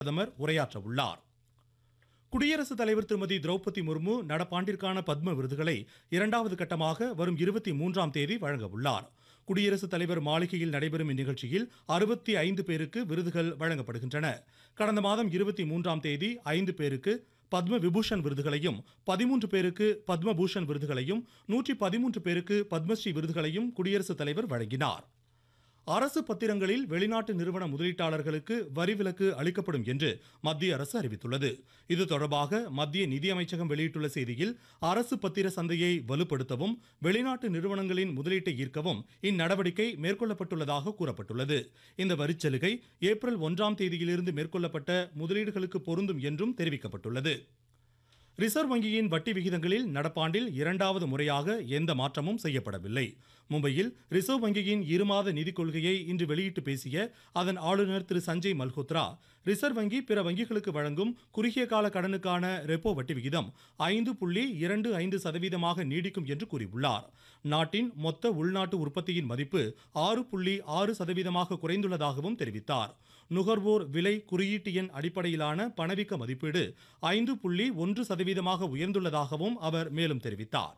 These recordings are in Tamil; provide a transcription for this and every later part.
பிரதமர் உரையாற்ற உள்ளார் குடியரசுத் தலைவர் திருமதி திரௌபதி முர்மு நடப்பாண்டிற்கான பத்ம விருதுகளை இரண்டாவது கட்டமாக வரும் இருபத்தி மூன்றாம் தேதி வழங்க உள்ளார் குடியரசுத் தலைவர் மாளிகையில் நடைபெறும் இந்நிகழ்ச்சியில் அறுபத்தி ஐந்து பேருக்கு விருதுகள் வழங்கப்படுகின்றன கடந்த மாதம் இருபத்தி மூன்றாம் தேதி ஐந்து பேருக்கு பத்ம விபூஷன் விருதுகளையும் பதிமூன்று பேருக்கு பத்மபூஷன் விருதுகளையும் நூற்றி பதிமூன்று பேருக்கு பத்மஸ்ரீ விருதுகளையும் குடியரசுத் தலைவர் வழங்கினார் அரசு பத்திரங்களில் வெளிநாட்டு நிறுவன முதலீட்டாளர்களுக்கு வரி விலக்கு அளிக்கப்படும் என்று மத்திய அரசு அறிவித்துள்ளது இது தொடர்பாக மத்திய நிதியமைச்சகம் வெளியிட்டுள்ள செய்தியில் அரசு பத்திர சந்தையை வலுப்படுத்தவும் வெளிநாட்டு நிறுவனங்களின் முதலீட்டை ஈர்க்கவும் இந்நடவடிக்கை மேற்கொள்ளப்பட்டுள்ளதாக கூறப்பட்டுள்ளது இந்த வரிச்சலுகை ஏப்ரல் ஒன்றாம் தேதியிலிருந்து மேற்கொள்ளப்பட்ட முதலீடுகளுக்கு பொருந்தும் என்றும் தெரிவிக்கப்பட்டுள்ளது ரிசர்வ் வங்கியின் வட்டி விகிதங்களில் நடப்பாண்டில் இரண்டாவது முறையாக எந்த மாற்றமும் செய்யப்படவில்லை மும்பையில் ரிசர்வ் வங்கியின் இருமாத நிதிக் கொள்கையை இன்று வெளியிட்டு பேசிய அதன் ஆளுநர் திரு சஞ்சய் மல்ஹோத்ரா ரிசர்வ் வங்கி பிற வங்கிகளுக்கு வழங்கும் குறுகிய கால கடனுக்கான ரெப்போ வட்டி விகிதம் ஐந்து புள்ளி இரண்டு ஐந்து சதவீதமாக நீடிக்கும் என்று கூறியுள்ளார் நாட்டின் மொத்த உள்நாட்டு உற்பத்தியின் மதிப்பு ஆறு புள்ளி ஆறு சதவீதமாக குறைந்துள்ளதாகவும் தெரிவித்தார் நுகர்வோர் விலை குறியீட்டு எண் அடிப்படையிலான பணவீக்க மதிப்பீடு ஐந்து புள்ளி ஒன்று சதவீதமாக உயர்ந்துள்ளதாகவும் அவர் மேலும் தெரிவித்தார்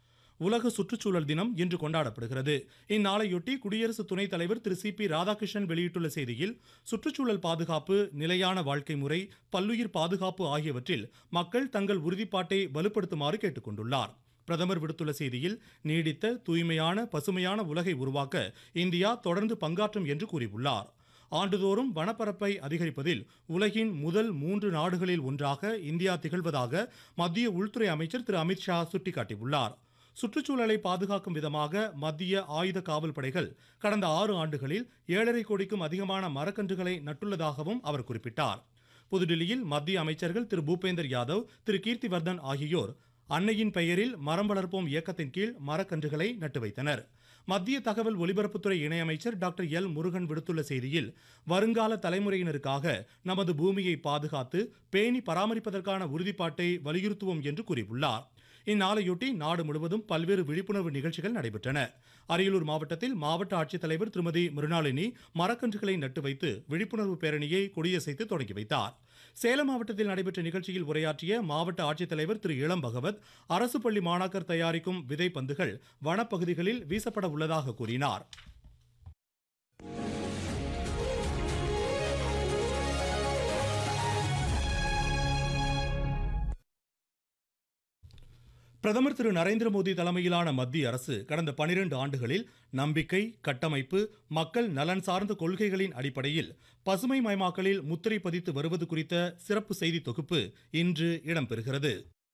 உலக சுற்றுச்சூழல் தினம் இன்று கொண்டாடப்படுகிறது இந்நாளையொட்டி குடியரசு துணைத் தலைவர் திரு சி பி ராதாகிருஷ்ணன் வெளியிட்டுள்ள செய்தியில் சுற்றுச்சூழல் பாதுகாப்பு நிலையான வாழ்க்கை முறை பல்லுயிர் பாதுகாப்பு ஆகியவற்றில் மக்கள் தங்கள் உறுதிப்பாட்டை வலுப்படுத்துமாறு கேட்டுக்கொண்டுள்ளார் பிரதமர் விடுத்துள்ள செய்தியில் நீடித்த தூய்மையான பசுமையான உலகை உருவாக்க இந்தியா தொடர்ந்து பங்காற்றும் என்று கூறியுள்ளார் ஆண்டுதோறும் வனப்பரப்பை அதிகரிப்பதில் உலகின் முதல் மூன்று நாடுகளில் ஒன்றாக இந்தியா திகழ்வதாக மத்திய உள்துறை அமைச்சர் திரு அமித்ஷா சுட்டிக்காட்டியுள்ளார் சுற்றுச்சூழலை பாதுகாக்கும் விதமாக மத்திய ஆயுத காவல் படைகள் கடந்த ஆறு ஆண்டுகளில் ஏழரை கோடிக்கும் அதிகமான மரக்கன்றுகளை நட்டுள்ளதாகவும் அவர் குறிப்பிட்டார் புதுடில்லியில் மத்திய அமைச்சர்கள் திரு பூபேந்தர் யாதவ் திரு கீர்த்திவர்தன் ஆகியோர் அன்னையின் பெயரில் மரம் வளர்ப்போம் இயக்கத்தின் கீழ் மரக்கன்றுகளை நட்டு வைத்தனர் மத்திய தகவல் ஒலிபரப்புத்துறை இணையமைச்சர் டாக்டர் எல் முருகன் விடுத்துள்ள செய்தியில் வருங்கால தலைமுறையினருக்காக நமது பூமியை பாதுகாத்து பேணி பராமரிப்பதற்கான உறுதிப்பாட்டை வலியுறுத்துவோம் என்று கூறியுள்ளார் இந்நாளையொட்டி நாடு முழுவதும் பல்வேறு விழிப்புணர்வு நிகழ்ச்சிகள் நடைபெற்றன அரியலூர் மாவட்டத்தில் மாவட்ட ஆட்சித்தலைவர் திருமதி மிருணாளினி மரக்கன்றுகளை நட்டு வைத்து விழிப்புணர்வு பேரணியை கொடியசைத்து தொடங்கி வைத்தார் சேலம் மாவட்டத்தில் நடைபெற்ற நிகழ்ச்சியில் உரையாற்றிய மாவட்ட ஆட்சித்தலைவர் திரு இளம் பகவத் அரசு பள்ளி மாணாக்கர் தயாரிக்கும் விதை பந்துகள் வனப்பகுதிகளில் வீசப்பட உள்ளதாக கூறினார் பிரதமர் திரு நரேந்திர மோடி தலைமையிலான மத்திய அரசு கடந்த பனிரெண்டு ஆண்டுகளில் நம்பிக்கை கட்டமைப்பு மக்கள் நலன் சார்ந்த கொள்கைகளின் அடிப்படையில் பசுமை மயமாக்கலில் முத்திரை பதித்து வருவது குறித்த சிறப்பு செய்தி தொகுப்பு இன்று இடம்பெறுகிறது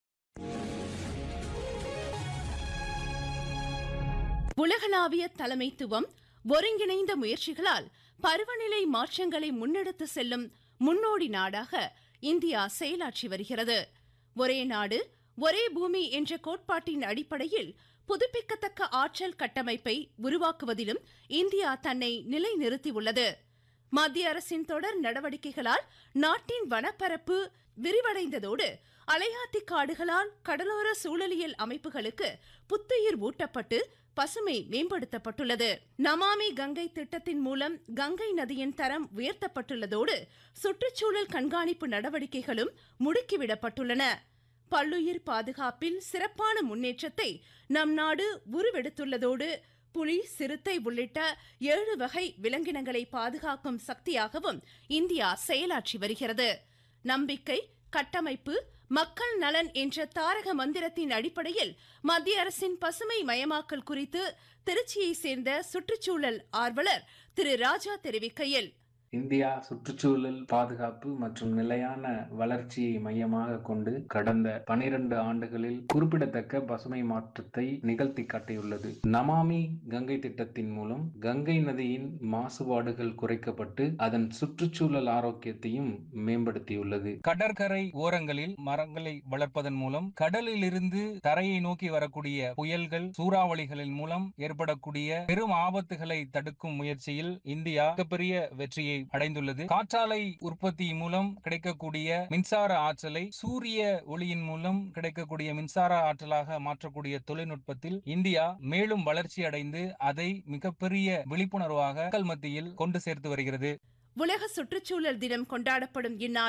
உலகளாவிய தலைமைத்துவம் ஒருங்கிணைந்த முயற்சிகளால் பருவநிலை மாற்றங்களை முன்னெடுத்து செல்லும் முன்னோடி நாடாக இந்தியா செயலாற்றி வருகிறது ஒரே நாடு ஒரே பூமி என்ற கோட்பாட்டின் அடிப்படையில் புதுப்பிக்கத்தக்க ஆற்றல் கட்டமைப்பை உருவாக்குவதிலும் இந்தியா தன்னை நிலைநிறுத்தியுள்ளது மத்திய அரசின் தொடர் நடவடிக்கைகளால் நாட்டின் வனப்பரப்பு விரிவடைந்ததோடு அலையாத்தி காடுகளால் கடலோர சூழலியல் அமைப்புகளுக்கு புத்துயிர் ஊட்டப்பட்டு பசுமை மேம்படுத்தப்பட்டுள்ளது நமாமி கங்கை திட்டத்தின் மூலம் கங்கை நதியின் தரம் உயர்த்தப்பட்டுள்ளதோடு சுற்றுச்சூழல் கண்காணிப்பு நடவடிக்கைகளும் முடுக்கிவிடப்பட்டுள்ளன பல்லுயிர் பாதுகாப்பில் சிறப்பான முன்னேற்றத்தை நம் நாடு உருவெடுத்துள்ளதோடு புலி சிறுத்தை உள்ளிட்ட ஏழு வகை விலங்கினங்களை பாதுகாக்கும் சக்தியாகவும் இந்தியா செயலாற்றி வருகிறது நம்பிக்கை கட்டமைப்பு மக்கள் நலன் என்ற தாரக மந்திரத்தின் அடிப்படையில் மத்திய அரசின் பசுமை மயமாக்கல் குறித்து திருச்சியை சேர்ந்த சுற்றுச்சூழல் ஆர்வலர் திரு ராஜா தெரிவிக்கையில் இந்தியா சுற்றுச்சூழல் பாதுகாப்பு மற்றும் நிலையான வளர்ச்சியை மையமாக கொண்டு கடந்த பனிரெண்டு ஆண்டுகளில் குறிப்பிடத்தக்க பசுமை மாற்றத்தை நிகழ்த்தி காட்டியுள்ளது நமாமி கங்கை திட்டத்தின் மூலம் கங்கை நதியின் மாசுபாடுகள் குறைக்கப்பட்டு அதன் சுற்றுச்சூழல் ஆரோக்கியத்தையும் மேம்படுத்தியுள்ளது கடற்கரை ஓரங்களில் மரங்களை வளர்ப்பதன் மூலம் கடலில் இருந்து தரையை நோக்கி வரக்கூடிய புயல்கள் சூறாவளிகளின் மூலம் ஏற்படக்கூடிய பெரும் ஆபத்துகளை தடுக்கும் முயற்சியில் இந்தியா மிகப்பெரிய வெற்றியை அடைந்துள்ளது காற்றாலை உற்பத்தி மூலம் கிடைக்கக்கூடிய மின்சார ஆற்றலை சூரிய ஒளியின் மூலம் கிடைக்கக்கூடிய மின்சார ஆற்றலாக மாற்றக்கூடிய தொழில்நுட்பத்தில் இந்தியா மேலும் வளர்ச்சி அடைந்து அதை மிகப்பெரிய விழிப்புணர்வாக மக்கள் மத்தியில் கொண்டு சேர்த்து வருகிறது உலக சுற்றுச்சூழல் தினம் கொண்டாடப்படும் இந்நாள்